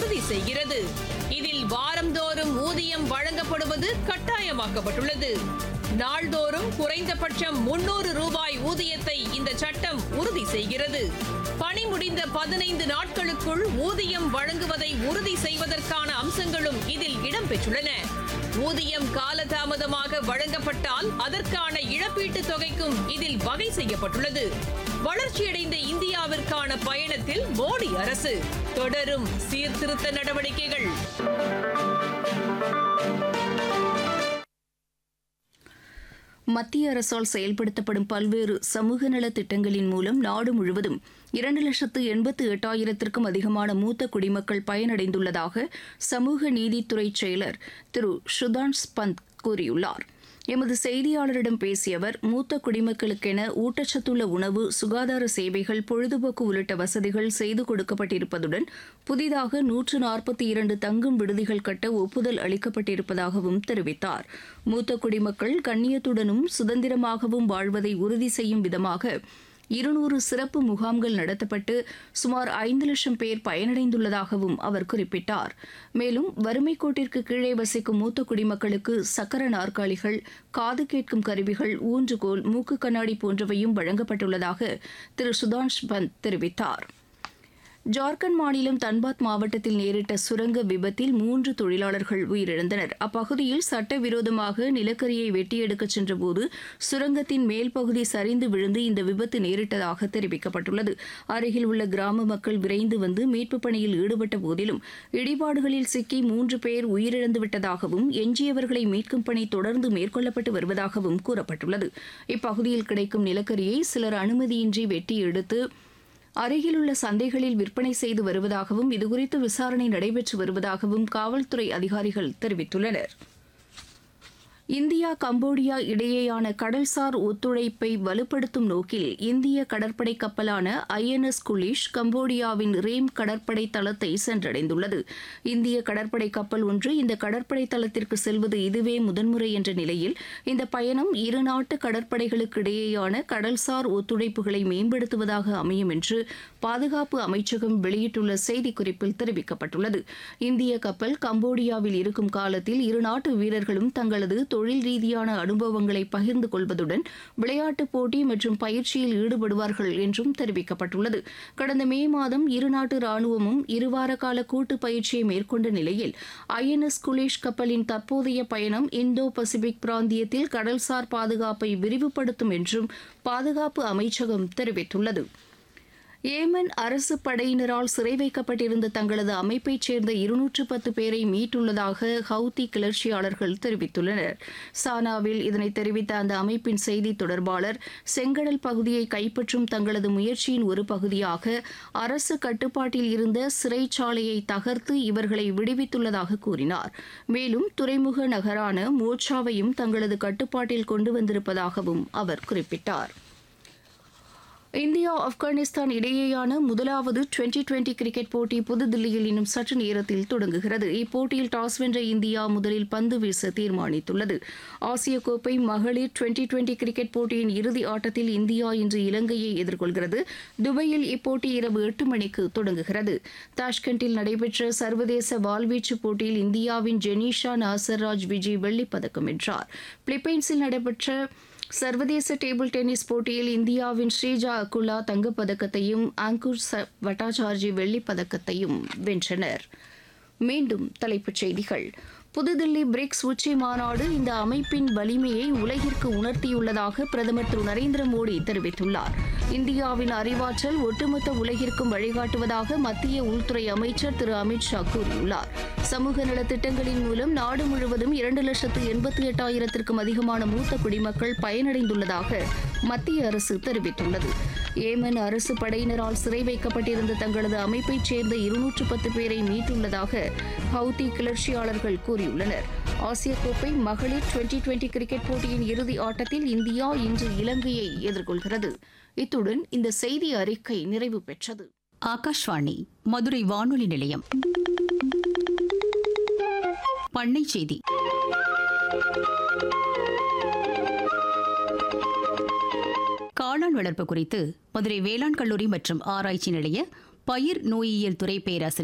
உறுதி செய்கிறது இதில் வாரந்தோறும் ஊதியம் வழங்கப்படுவது கட்டாயமாக்கப்பட்டுள்ளது நாள்தோறும் குறைந்தபட்சம் முன்னூறு ரூபாய் ஊதியத்தை இந்த சட்டம் உறுதி செய்கிறது பணி முடிந்த பதினைந்து நாட்களுக்குள் ஊதியம் வழங்குவதை உறுதி செய்வதற்கான அம்சங்களும் இதில் இடம்பெற்றுள்ளன ஊதியம் காலதாமதமாக வழங்கப்பட்டால் அதற்கான இழப்பீட்டுத் தொகைக்கும் இதில் வகை செய்யப்பட்டுள்ளது வளர்ச்சியடைந்த இந்தியாவிற்கான பயணத்தில் மோடி அரசு தொடரும் சீர்திருத்த நடவடிக்கைகள் மத்திய அரசால் செயல்படுத்தப்படும் பல்வேறு சமூக நல திட்டங்களின் மூலம் நாடு முழுவதும் இரண்டு லட்சத்து எண்பத்து எட்டாயிரத்திற்கும் அதிகமான மூத்த குடிமக்கள் பயனடைந்துள்ளதாக சமூக நீதித்துறை செயலர் திரு சுதான்ஷ் பந்த் கூறியுள்ளார் எமது செய்தியாளரிடம் பேசிய அவர் மூத்த குடிமக்களுக்கென ஊட்டச்சத்துள்ள உணவு சுகாதார சேவைகள் பொழுதுபோக்கு உள்ளிட்ட வசதிகள் செய்து கொடுக்கப்பட்டிருப்பதுடன் புதிதாக நூற்று நாற்பத்தி இரண்டு தங்கும் விடுதிகள் கட்ட ஒப்புதல் அளிக்கப்பட்டிருப்பதாகவும் தெரிவித்தார் மூத்த குடிமக்கள் கண்ணியத்துடனும் சுதந்திரமாகவும் வாழ்வதை உறுதி செய்யும் விதமாக இருநூறு சிறப்பு முகாம்கள் நடத்தப்பட்டு சுமார் ஐந்து லட்சம் பேர் பயனடைந்துள்ளதாகவும் அவர் குறிப்பிட்டார் மேலும் வறுமை கோட்டிற்கு கீழே வசிக்கும் மூத்த குடிமக்களுக்கு சக்கர நாற்காலிகள் காது கேட்கும் கருவிகள் ஊன்றுகோல் மூக்கு கண்ணாடி போன்றவையும் வழங்கப்பட்டுள்ளதாக திரு சுதான்ஷ் பந்த் தெரிவித்தார் ஜார்க்கண்ட் மாநிலம் தன்பாத் மாவட்டத்தில் நேரிட்ட சுரங்க விபத்தில் மூன்று தொழிலாளர்கள் உயிரிழந்தனர் அப்பகுதியில் சட்டவிரோதமாக நிலக்கரியை வெட்டியெடுக்கச் சென்றபோது சுரங்கத்தின் மேல் பகுதி சரிந்து விழுந்து இந்த விபத்து நேரிட்டதாக தெரிவிக்கப்பட்டுள்ளது அருகில் உள்ள கிராம மக்கள் விரைந்து வந்து மீட்புப் பணியில் ஈடுபட்ட போதிலும் இடிபாடுகளில் சிக்கி மூன்று பேர் உயிரிழந்து விட்டதாகவும் எஞ்சியவர்களை மீட்கும் பணி தொடர்ந்து மேற்கொள்ளப்பட்டு வருவதாகவும் கூறப்பட்டுள்ளது இப்பகுதியில் கிடைக்கும் நிலக்கரியை சிலர் அனுமதியின்றி வெட்டி எடுத்து அருகிலுள்ள சந்தைகளில் விற்பனை செய்து வருவதாகவும் இதுகுறித்து விசாரணை நடைபெற்று வருவதாகவும் காவல்துறை அதிகாரிகள் தெரிவித்துள்ளனர் இந்தியா கம்போடியா இடையேயான கடல்சார் ஒத்துழைப்பை வலுப்படுத்தும் நோக்கில் இந்திய கடற்படை கப்பலான ஐஎன்எஸ் குலிஷ் கம்போடியாவின் ரேம் கடற்படை தளத்தை சென்றடைந்துள்ளது இந்திய கடற்படை கப்பல் ஒன்று இந்த கடற்படை தளத்திற்கு செல்வது இதுவே முதன்முறை என்ற நிலையில் இந்த பயணம் இரு நாட்டு கடற்படைகளுக்கு இடையேயான கடல்சார் ஒத்துழைப்புகளை மேம்படுத்துவதாக அமையும் என்று பாதுகாப்பு அமைச்சகம் வெளியிட்டுள்ள செய்திக்குறிப்பில் தெரிவிக்கப்பட்டுள்ளது இந்திய கப்பல் கம்போடியாவில் இருக்கும் காலத்தில் இரு நாட்டு வீரர்களும் தங்களது தொழில் ரீதியான அனுபவங்களை பகிர்ந்து கொள்வதுடன் விளையாட்டுப் போட்டி மற்றும் பயிற்சியில் ஈடுபடுவார்கள் என்றும் தெரிவிக்கப்பட்டுள்ளது கடந்த மே மாதம் இரு நாட்டு ராணுவமும் இருவார கால கூட்டு பயிற்சியை மேற்கொண்ட நிலையில் ஐஎன்எஸ் குலேஷ் கப்பலின் தற்போதைய பயணம் இந்தோ பசிபிக் பிராந்தியத்தில் கடல்சார் பாதுகாப்பை விரிவுபடுத்தும் என்றும் பாதுகாப்பு அமைச்சகம் தெரிவித்துள்ளது ஏமன் அரசு படையினரால் சிறை வைக்கப்பட்டிருந்த தங்களது அமைப்பைச் சேர்ந்த இருநூற்று பத்து பேரை மீட்டுள்ளதாக ஹவுதி கிளர்ச்சியாளர்கள் தெரிவித்துள்ளனர் சானாவில் இதனை தெரிவித்த அந்த அமைப்பின் செய்தி தொடர்பாளர் செங்கடல் பகுதியை கைப்பற்றும் தங்களது முயற்சியின் ஒரு பகுதியாக அரசு கட்டுப்பாட்டில் இருந்த சிறைச்சாலையை தகர்த்து இவர்களை விடுவித்துள்ளதாக கூறினார் மேலும் துறைமுக நகரான மோச்சாவையும் தங்களது கட்டுப்பாட்டில் கொண்டு வந்திருப்பதாகவும் அவர் குறிப்பிட்டார் இந்தியா ஆப்கானிஸ்தான் இடையேயான முதலாவது டுவெண்டி டுவெண்டி கிரிக்கெட் போட்டி புதுதில்லியில் இன்னும் சற்று நேரத்தில் தொடங்குகிறது இப்போட்டியில் டாஸ் வென்ற இந்தியா முதலில் பந்து வீச தீர்மானித்துள்ளது ஆசிய கோப்பை மகளிர் டுவெண்டி டுவெண்டி கிரிக்கெட் போட்டியின் இறுதி ஆட்டத்தில் இந்தியா இன்று இலங்கையை எதிர்கொள்கிறது துபாயில் இப்போட்டி இரவு எட்டு மணிக்கு தொடங்குகிறது தாஷ்கண்டில் நடைபெற்ற சர்வதேச வாள்வீச்சு போட்டியில் இந்தியாவின் ஜெனீஷா நாசர்ராஜ் விஜய் வெள்ளிப் பதக்கம் வென்றார் பிலிப்பைன்ஸில் நடைபெற்ற சர்வதேச டேபிள் டென்னிஸ் போட்டியில் இந்தியாவின் ஸ்ரீஜா அகுலா தங்கப்பதக்கத்தையும் அங்குர் ச- பட்டாச்சார்ஜி வெள்ளிப் பதக்கத்தையும் வென்றனர் மீண்டும் தலைப்புச் செய்திகள் புதுதில்லி பிரிக்ஸ் உச்சி மாநாடு இந்த அமைப்பின் வலிமையை உலகிற்கு உணர்த்தியுள்ளதாக பிரதமர் திரு நரேந்திர மோடி தெரிவித்துள்ளார் இந்தியாவின் அறிவாற்றல் ஒட்டுமொத்த உலகிற்கும் வழிகாட்டுவதாக மத்திய உள்துறை அமைச்சர் திரு அமித் ஷா கூறியுள்ளார் சமூக நலத் திட்டங்களின் மூலம் நாடு முழுவதும் இரண்டு லட்சத்து எண்பத்தி எட்டாயிரத்திற்கும் அதிகமான மூத்த குடிமக்கள் பயனடைந்துள்ளதாக மத்திய அரசு தெரிவித்துள்ளது ஏமன் அரசு படையினரால் சிறை வைக்கப்பட்டிருந்த தங்களது அமைப்பைச் சேர்ந்த இருநூற்று பத்து பேரை மீட்டுள்ளதாக ஹவுதி கிளர்ச்சியாளர்கள் கூறியுள்ளனர் ஆசிய கோப்பை மகளிர் டுவெண்டி டுவெண்டி கிரிக்கெட் போட்டியின் இறுதி ஆட்டத்தில் இந்தியா இன்று இலங்கையை எதிர்கொள்கிறது இத்துடன் இந்த செய்தி அறிக்கை நிறைவு பெற்றது ஆகாஷ்வாணி மதுரை வானொலி நிலையம் பண்ணை செய்தி காளான் வளர்ப்பு குறித்து மதுரை வேளாண் கல்லூரி மற்றும் ஆராய்ச்சி நிலைய பயிர் நோயியல் துறை பேராசிரியர்